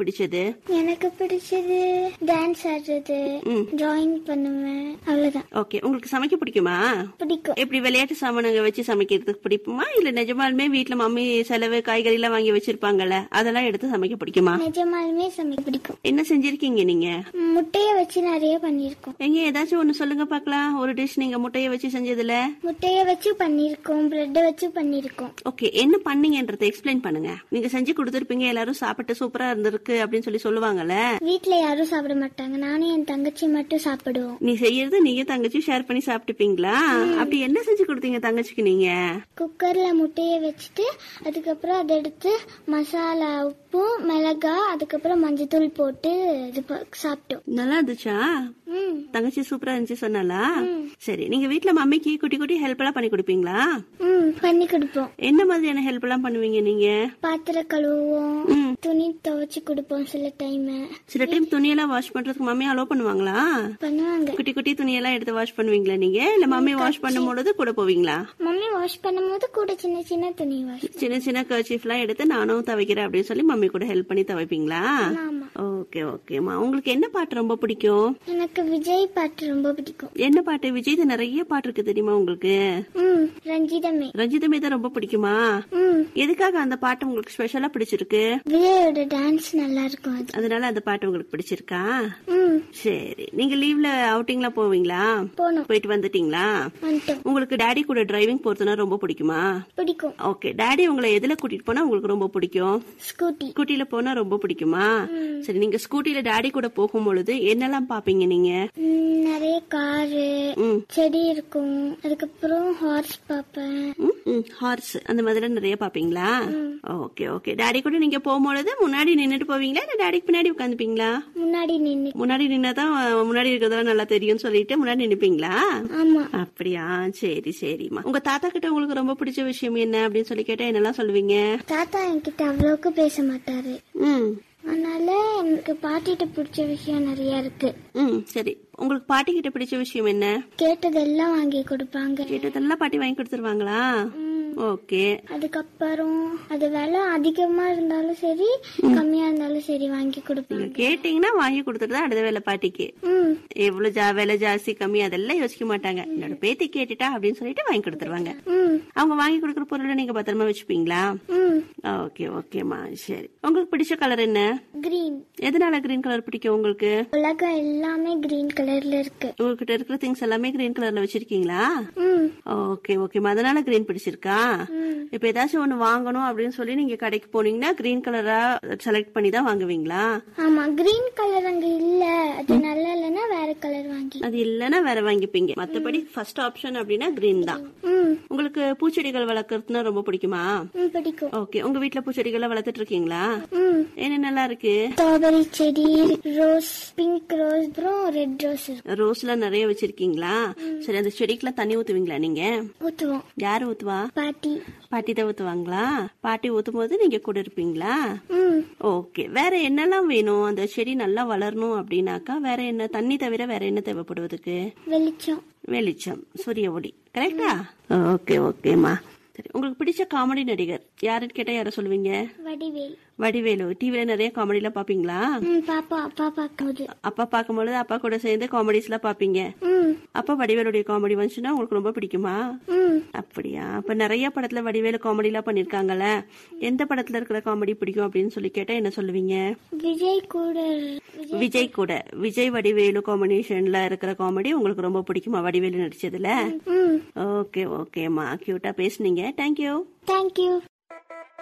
பிடிச்சது எனக்கு பிடிச்சது டான்ஸ் ஆடுறது ம். டிராயிங் பண்ணுவேன் அவ்வளவுதான் ஓகே உங்களுக்கு சமைக்க பிடிக்குமா பிடிக்கும் எப்படி விளையாட்டு சாமானுங்க வச்சு சமைக்கிறதுக்கு பிடிக்குமா இல்ல நிஜமாலுமே வீட்ல மம்மி செலவு காய்கறி எல்லாம் வாங்கி வச்சிருப்பாங்கல்ல அதெல்லாம் எடுத்து சமைக்க பிடிக்குமா நிஜமாலுமே சமைக்க பிடிக்கும் என்ன செஞ்சிருக்கீங்க நீங்க முட்டைய வச்சு நிறைய பண்ணியிருக்கோம் எங்க ஏதாச்சும் ஒண்ணு சொல்லுங்க பார்க்கலாம் ஒரு டிஷ் நீங்க முட்டைய வச்சு செஞ்சதுல முட்டைய வச்சு பண்ணியிருக்கோம் பிரெட் வச்சு பண்ணியிருக்கோம் ஓகே என்ன பண்ணீங்கன்றதை எக்ஸ்பிளைன் பண்ணுங்க நீங்க செஞ்சு கொடுத்துருப்பீங்க எல்லாரும் சாப்பிட்டு சூப்பரா இருந்திருக்கு அப்படின்னு சொல்லி சொல்லுவாங்கல்ல வீட்ல யாரும் சாப்பிட மாட்டாங்க நானும் என் தங்கச்சி மட்டும் சாப்பிடுவோம் நீ செய்யறது நீங்க தங்கச்சி ஷேர் பண்ணி சாப்பிட்டுப்பீங்களா அப்படி என்ன செஞ்சு கொடுத்தீங்க தங்கச்சிக்கு நீங்க குக்கர்ல முட்டைய வச்சுட்டு அதுக்கப்புறம் அதை எடுத்து மசாலா உப்பு மிளகா அதுக்கப்புறம் மஞ்சத்தூள் போட்டு இது ப- சாப்பிட்டோம் நல்லா இருந்துச்சா ம் தங்கச்சி சூப்பரா இருந்துச்சு சொன்னாலா சரி நீங்க வீட்ல மம்மிக்கு குட்டி குட்டி ஹெல்ப் எல்லாம் பண்ணி கொடுப்பீங்களா ம் பண்ணி கொடுப்போம் என்ன மாதிரியான ஹெல்ப் எல்லாம் பண்ணுவீங்க நீங்க பாத்திரம் கழுவுவோம் ம். துணி துவைச்சு கொடுப்போம் சில டைம் சில டைம் துணியெல்லாம் வாஷ் பண்றதுக்கு மம்மி அலோ பண்ணுவாங்களா பண்ணுவாங்க குட்டி குட்டி துணியெல்லாம் எடுத்து வாஷ் பண்ணுவீங்களா நீங்க இல்ல மம்மி வாஷ் பண்ணும் பொழுது கூட போவீங்களா மம்மி வாஷ் பண்ணும்போது கூட சின்ன சின்ன துணி வாஷ் சின்ன சின்ன கர்ச்சீஃப் எல்லாம் எடுத்து நானும் துவைக்கிறேன் அப்படின்னு சொல்லி மம்மி கூட ஹெல்ப் பண்ணி துவைப்பீங்களா ஆமா ஓகே ஓகேம்மா உங்களுக்கு என்ன பாட்டு ரொம்ப பிடிக்கும் எனக்கு விஜய் பாட்டு ரொம்ப பிடிக்கும் என்ன பாட்டு விஜய் நிறைய பாட்டு இருக்கு தெரியுமா உங்களுக்கு ம் ரஞ்சிதமே ரஞ்சிதமே தான் ரொம்ப பிடிக்குமா ம் எதுக்காக அந்த பாட்டு உங்களுக்கு ஸ்பெஷலா பிடிச்சிருக்கு விஜயோட டான்ஸ் நல்லா இருக்கும் அது அதனால அந்த பாட்டு உங்களுக்கு பிடிச்சிருக்கா ம் சரி நீங்க லீவ்ல அவுட்டிங்லாம் போவீங்களா போனோம் போயிட்டு வந்துட்டீங்களா வந்துட்டோம் உங்களுக்கு டாடி கூட டிரைவிங் போறதுனா ரொம்ப பிடிக்குமா பிடிக்கும் ஓகே டாடி உங்களை எதுல கூட்டிட்டு போனா உங்களுக்கு ரொம்ப பிடிக்கும் ஸ்கூட்டி ஸ்கூட்டில போனா ரொம்ப பிடிக்குமா சரி நீங்க ஸ்கூட்டில டாடி கூட போகும் பொழுது என்னெல்லாம் பாப்பீங்க நீங்க ம், நிறைய காரு ம் செடி இருக்கும் அதுக்கப்புறம் ஹார்ஸ் பார்ப்பேன் ஹார்ஸ் அந்த மாதிரி நிறைய பாப்பீங்களா ஓகே ஓகே டாடி கூட நீங்க போகும்பொழுது முன்னாடி நின்னுட்டு போவீங்களா இல்ல டாடிக்கு பின்னாடி உட்காந்துப்பீங்களா முன்னாடி நின்று முன்னாடி நின்னாதான் முன்னாடி இருக்கிறதெல்லாம் நல்லா தெரியும்னு சொல்லிட்டு முன்னாடி நின்னுப்பீங்களா ஆமா அப்படியா சரி சரிம்மா உங்க தாத்தா கிட்ட உங்களுக்கு ரொம்ப பிடிச்ச விஷயம் என்ன அப்படின்னு சொல்லி கேட்டா என்னெல்லாம் சொல்லுவீங்க தாத்தா என்கிட்ட அவ்வளவுக்கு பேச மாட்டாரு ம் அதனால எனக்கு பாட்டிட்ட பிடிச்ச விஷயம் நிறைய இருக்கு ம் சரி உங்களுக்கு பாட்டி கிட்ட பிடிச்ச விஷயம் என்ன கேட்டதெல்லாம் வாங்கி கொடுப்பாங்க கேட்டதெல்லாம் பாட்டி வாங்கி கொடுத்துருவாங்களா ம், ஓகே அதுக்கப்புறம் அது விலை அதிகமா இருந்தாலும் சரி கம்மியா இருந்தாலும் சரி வாங்கி கொடுப்பாங்க நீங்க கேட்டீங்கன்னா வாங்கி கொடுத்துட்டு தான் அடுத்த வேலை பாட்டிக்கு ம் எவ்வளவு ஜா விலை ஜாஸ்தி கம்மி அதெல்லாம் யோசிக்க மாட்டாங்க என்னோட பேத்தி கேட்டுட்டா அப்படின்னு சொல்லிட்டு வாங்கி கொடுத்துருவாங்க ம் அவங்க வாங்கி கொடுக்குற பொருளை நீங்க பத்திரமா வச்சுப்பீங்களா ம் ஓகே ஓகேம்மா சரி உங்களுக்கு பிடிச்ச கலர் என்ன கிரீன் எதனால கிரீன் கலர் பிடிக்கும் உங்களுக்கு உலகம் எல்லாமே கிரீன் கலர்ல இருக்கு உங்ககிட்ட இருக்கிற திங்ஸ் எல்லாமே கிரீன் கலர்ல வச்சிருக்கீங்களா ம் ஓகே ஓகேம்மா அதனால கிரீன் பிடிச்சிருக்கா ம் இப்ப ஏதாச்சும் ஒண்ணு வாங்கணும் அப்படின்னு சொல்லி நீங்க கடைக்கு போனீங்கன்னா கிரீன் கலரா செலக்ட் பண்ணி தான் வாங்குவீங்களா ஆமா கிரீன் கலர் அங்க இல்ல அது நல்லா இல்லைன்னா வேற கலர் வாங்கி அது இல்லனா வேற வாங்கிப்பீங்க மத்தபடி ஃபர்ஸ்ட் ஆப்ஷன் அப்படின்னா கிரீன் தான் ம் உங்களுக்கு பூச்செடிகள் வளர்க்கறதுனா ரொம்ப பிடிக்குமா ம் பிடிக்கும் ஓகே உங்க வீட்ல பூச்செடிகள் வளர்த்துட்டு இருக்கீங்களா ம் என்ன நல்லா இருக்கு ஸ்ட்ராபெரி செடி ரோஸ் பிங்க் ரோஸ் அப்புறம் ரெட் ரோஸ் இருக்கு ரோஸ்லாம் நிறைய வச்சிருக்கீங்களா சரி அந்த செடிக்கெல்லாம் தண்ணி ஊத்துவீங்களா நீங்க ஊத்துவோம் யாரு ஊத்துவா பாட்டி பாட்டி தான் ஊத்துவாங்களா பாட்டி ஊத்தும் போது நீங்க கூட இருப்பீங்களா ம் ஓகே வேற என்னெல்லாம் வேணும் அந்த செடி நல்லா வளரணும் அப்படின்னாக்கா வேற என்ன தண்ணி தவிர வேற என்ன தேவைப்படுவதுக்கு வெளிச்சம் வெளிச்சம் சூரிய ஒளி கரெக்டா ஓகே ஓகேம்மா சரி உங்களுக்கு பிடிச்ச காமெடி நடிகர் யாருன்னு கேட்டா யார சொல்லுவீங்க வடிவேல் வடிவேலு டிவில நிறைய காமெடிலாம் பாப்பீங்களா ம் பாப்பா அப்பா பார்க்கும்போது அப்பா பார்க்கும்பொழுது அப்பா கூட சேர்ந்து காமெடிஸ் எல்லாம் பாப்பீங்க ம் அப்பா வடிவேலுடைய காமெடி வந்துச்சுன்னா உங்களுக்கு ரொம்ப பிடிக்குமா ம் அப்படியா அப்ப நிறைய படத்துல வடிவேலு காமெடி எல்லாம் பண்ணிருக்காங்கல்ல எந்த படத்துல இருக்கிற காமெடி பிடிக்கும் அப்படின்னு சொல்லி கேட்டா என்ன சொல்லுவீங்க விஜய் கூட விஜய் விஜய் கூட விஜய் வடிவேலு காம்பினேஷன்ல இருக்கிற காமெடி உங்களுக்கு ரொம்ப பிடிக்குமா வடிவேலு நடிச்சதுல ம் ஓகே ஓகேம்மா கியூட்டா பேசுனீங்க தேங்க்யூ தேங்க்யூ